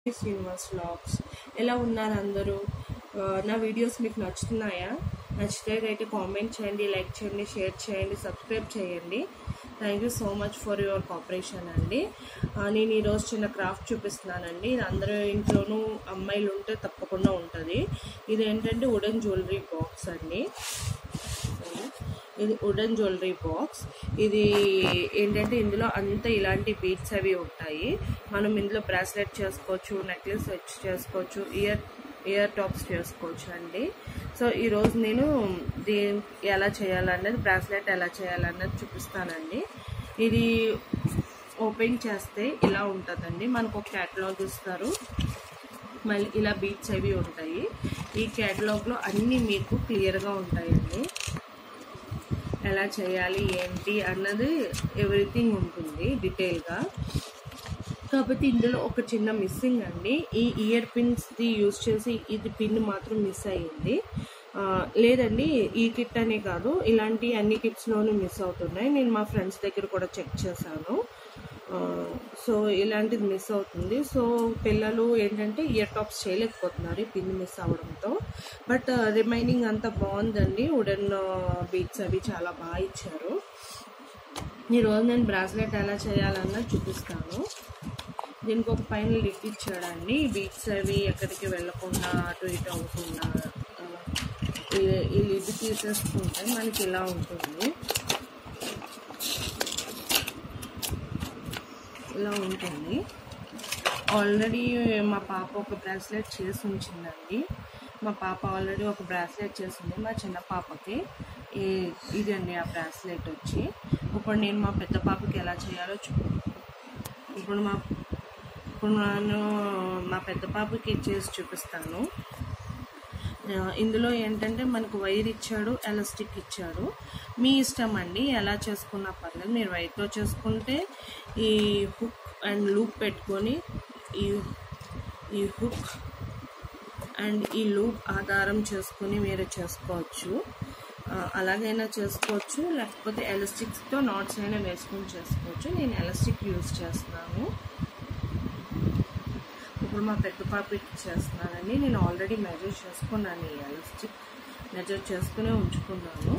Srinivas vlogs ఎలా ఉన్నారు అందరూ ఆ, నా వీడియోస్ మీకు నచ్చుతున్నాయా నచ్చితే అయితే కామెంట్ చేయండి లైక్ చేయండి షేర్ చేయండి సబ్స్క్రైబ్ చేయండి thank you so much for your cooperation అండి ఆ, నేను ఈరోజు చిన్న క్రాఫ్ట్ చూపిస్తున్నానండి ఇది అందరూ ఇంట్లోనూ అమ్మాయిలు ఉంటే తప్పకుండా ఉంటుంది ఇది ఏంటంటే వుడెన్ జ్యువెలరీ బాక్స్ అండి ఇది వుడెన్ జ్యువెలరీ బాక్స్ ఇది ఏంటంటే ఇందులో అంతా ఇలాంటి బీట్స్ అవి ఉంటాయి మనం ఇందులో బ్రాస్లెట్ చేసుకోవచ్చు నెక్లెస్ వచ్చి చేసుకోవచ్చు ఇయర్ ఇయర్ టాప్స్ చేసుకోవచ్చు అండి సో ఈరోజు నేను దీని ఎలా చేయాలన్నది బ్రాస్లెట్ ఎలా చేయాలన్నది చూపిస్తానండి ఇది ఓపెన్ చేస్తే ఇలా ఉంటుందండి మనకు ఒక క్యాటలాగ్ ఇస్తారు మళ్ళీ ఇలా బీట్స్ అవి ఉంటాయి ఈ క్యాటలాగ్లో అన్నీ మీకు క్లియర్గా ఉంటాయండి ఎలా చేయాలి ఏంటి అన్నది ఎవ్రీథింగ్ ఉంటుంది డీటెయిల్గా కాకపోతే ఇందులో ఒక చిన్న మిస్సింగ్ అండి ఈ ఇయర్ పిన్స్ది యూజ్ చేసి ఇది పిన్ మాత్రం మిస్ అయ్యింది ఆ, లేదండి ఈ కిట్ అనే కాదు ఇలాంటి అన్ని కిట్స్లోనూ మిస్ అవుతున్నాయి నేను మా ఫ్రెండ్స్ దగ్గర కూడా చెక్ చేశాను ఆ, సో ఇలాంటిది మిస్ అవుతుంది సో పిల్లలు ఏంటంటే ఇయర్ టాప్స్ చేయలేకపోతున్నారు ఈ పిన్ మిస్ అవడంతో బట్ రిమైనింగ్ అంతా బాగుందండి వుడెన్ బీట్స్ అవి చాలా బాగా ఇచ్చారు ఈరోజు నేను బ్రాస్లెట్ ఎలా చేయాలన్నది చూపిస్తాను దీనికి ఒక పైన లిడ్ ఇచ్చాడండి ఈ బీట్స్ అవి ఎక్కడికి వెళ్ళకుండా అటు ఇటు అవ్వకుండా ఆ, ఈ- ఈ లిడ్ తీసేసుకుంటే మనకి ఇలా ఉంటుంది ఇలా ఉంటుంది ఆల్రెడీ మా పాప ఒక బ్రాస్లెట్ చేసి ఉంచిందండి మా పాప ఆల్రెడీ ఒక బ్రాస్లెట్ చేసింది మా చిన్న పాపకి ఈ- ఇదండి ఆ బ్రాస్లెట్ వచ్చి ఇప్పుడు నేను మా పెద్ద పాపకి ఎలా చేయాలో చూ ఇప్పుడు మా ఇప్పుడు నేను మా పెద్ద పాపకి చేసి చూపిస్తాను ఆ, ఇందులో ఏంటంటే మనకు వైర్ ఇచ్చాడు ఎలాస్టిక్ ఇచ్చాడు మీ ఇష్టం అండి ఎలా చేసుకున్నా పర్లేదు మీరు వైర్తో చేసుకుంటే ఈ హుక్ అండ్ లూప్ పెట్టుకొని ఈ ఈ హుక్ అండ్ ఈ లూప్ ఆధారం చేసుకొని మీరు చేసుకోవచ్చు ఆ, అలాగైనా చేసుకోవచ్చు లేకపోతే ఎలాస్టిక్స్తో నాట్స్ అయినా వేసుకొని చేసుకోవచ్చు నేను ఎలాస్టిక్ యూజ్ చేస్తున్నాను ఇప్పుడు మా పెద్ద పాపకి చేస్తున్నానండి నేను ఆల్రెడీ మెజర్ చేసుకున్నాను ఈ ఎలాస్టిక్ మెజర్ చేసుకునే ఉంచుకున్నాను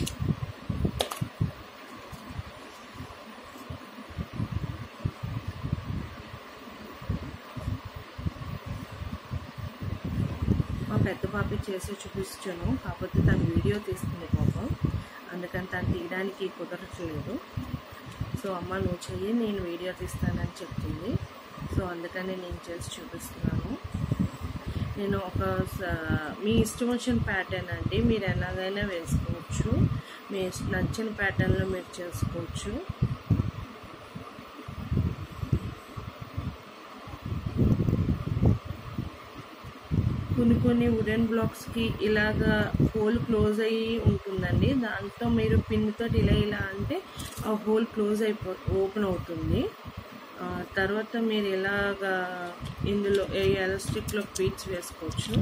మా పెద్ద పాప చేసి చూపించాను కాకపోతే తను వీడియో తీస్తుంది పాపం అందుకని తను తీయడానికి కుదరట్లేదు సో అమ్మ నువ్వు చెయ్యి నేను వీడియో తీస్తానని చెప్తుంది సో అందుకని నేను చేసి చూపిస్తున్నాను నేను ఒక స- మీ ఇష్టం వచ్చిన ప్యాటర్న్ అండి మీరు ఎలాగైనా వేసుకోవచ్చు మీ ఇష్ట- నచ్చిన ప్యాటర్న్లో మీరు చేసుకోవచ్చు కొన్ని కొన్ని వుడెన్ బ్లాక్స్కి ఇలాగా హోల్ క్లోజ్ అయ్యి ఉంటుందండి దాంతో మీరు పిన్తో ఇలా ఇలా అంటే ఆ హోల్ క్లోజ్ అయిపో ఓపెన్ అవుతుంది ఆ, తర్వాత మీరు ఇలాగా ఇందులో ఏ ఎలాస్టిక్లో బీట్స్ వేసుకోవచ్చు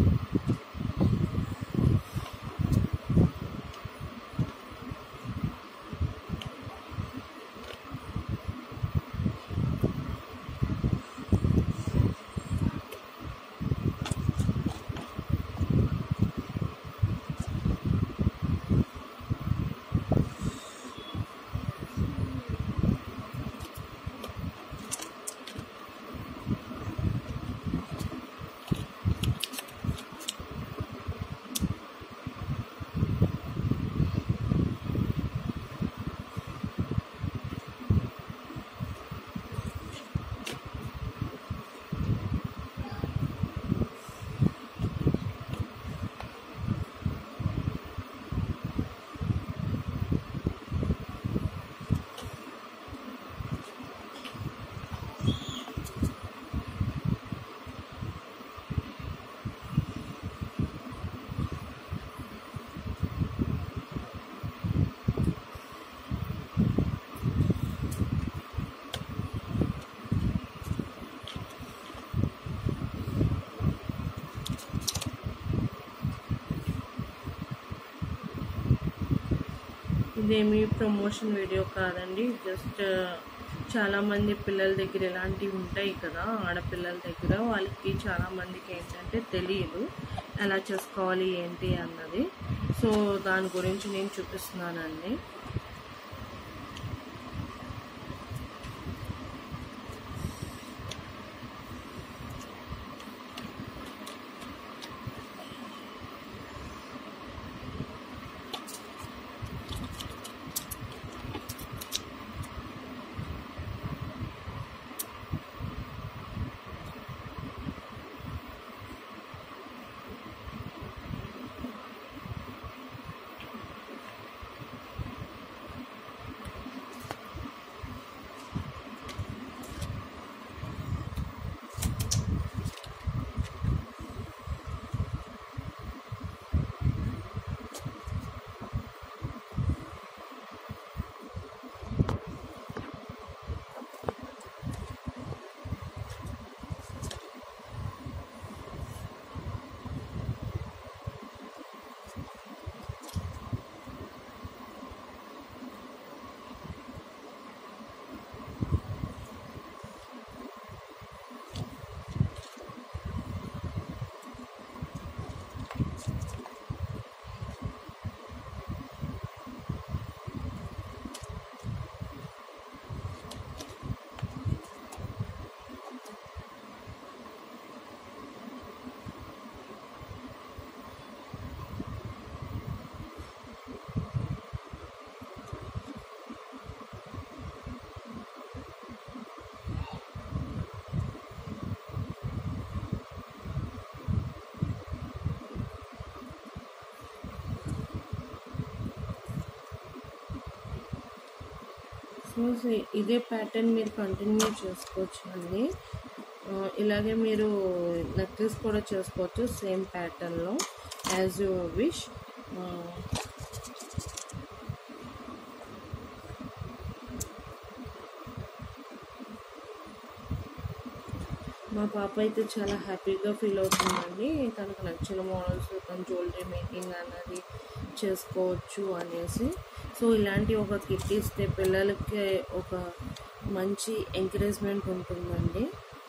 ఇదేమి ప్రమోషన్ వీడియో కాదండి జస్ట్ చాలామంది పిల్లల దగ్గర ఇలాంటివి ఉంటాయి కదా ఆడపిల్లల దగ్గర వాళ్ళకి చాలా మందికి ఏంటంటే తెలియదు ఎలా చేసుకోవాలి ఏంటి అన్నది సో దాని గురించి నేను చూపిస్తున్నానండి సో సే- ఇదే ప్యాటర్న్ మీరు కంటిన్యూ చేసుకోవచ్చు అండి ఆ, ఇలాగే మీరు నెక్లెస్ కూడా చేసుకోవచ్చు సేమ్ ప్యాటర్న్లో యాజ్ యూ విష్ మా పాప అయితే చాలా హ్యాపీగా ఫీల్ అవుతుందండి తనకు నచ్చిన మోడల్స్ తన జ్యువెలరీ మేకింగ్ అన్నది చేసుకోవచ్చు అనేసి సో ఇలాంటి ఒక కిట్ ఇస్తే పిల్లలకి ఒక మంచి ఎంకరేజ్మెంట్ ఉంటుందండి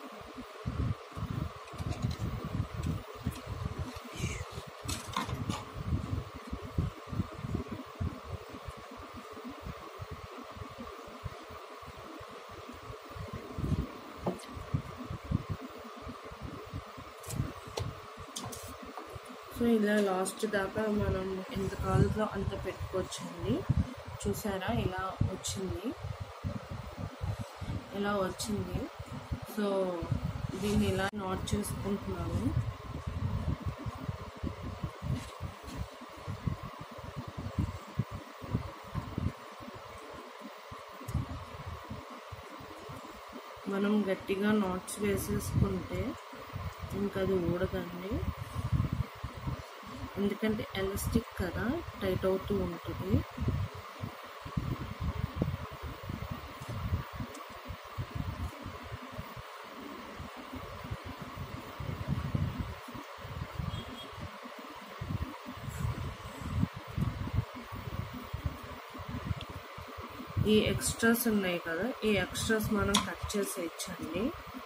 సో ఇలా లాస్ట్ దాకా మనం ఎంత కావాలో అంత పెట్టుకోవచ్చండి చూసారా ఇలా వచ్చింది ఇలా వచ్చింది సో దీన్ని ఇలా నాట్ చేసుకుంటున్నాను మనం గట్టిగా నాట్స్ వేసేసుకుంటే ఇంకా అది ఊడదండి ఎందుకంటే ఎలాస్టిక్ కదా టైట్ అవుతూ ఉంటుంది ఈ ఎక్స్ట్రాస్ ఉన్నాయి కదా ఈ ఎక్స్ట్రాస్ మనం కట్ చేసేయచ్చండి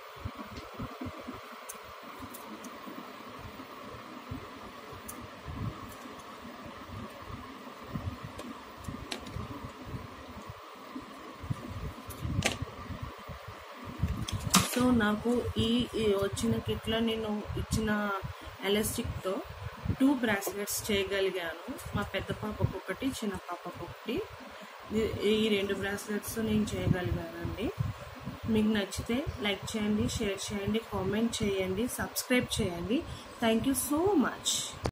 సో నాకు ఈ ఈ వచ్చిన కిట్లో నేను ఇచ్చిన ఎలాస్టిక్తో టూ బ్రాస్లెట్స్ చేయగలిగాను మా పెద్ద పాపకు ఒకటి చిన్న పాపకు ఒకటి ఈ- ఈ రెండు బ్రాస్లెట్స్ నేను చేయగలిగానండి మీకు నచ్చితే లైక్ చేయండి షేర్ చేయండి కామెంట్ చేయండి సబ్స్క్రైబ్ చేయండి థ్యాంక్ యూ సో మచ్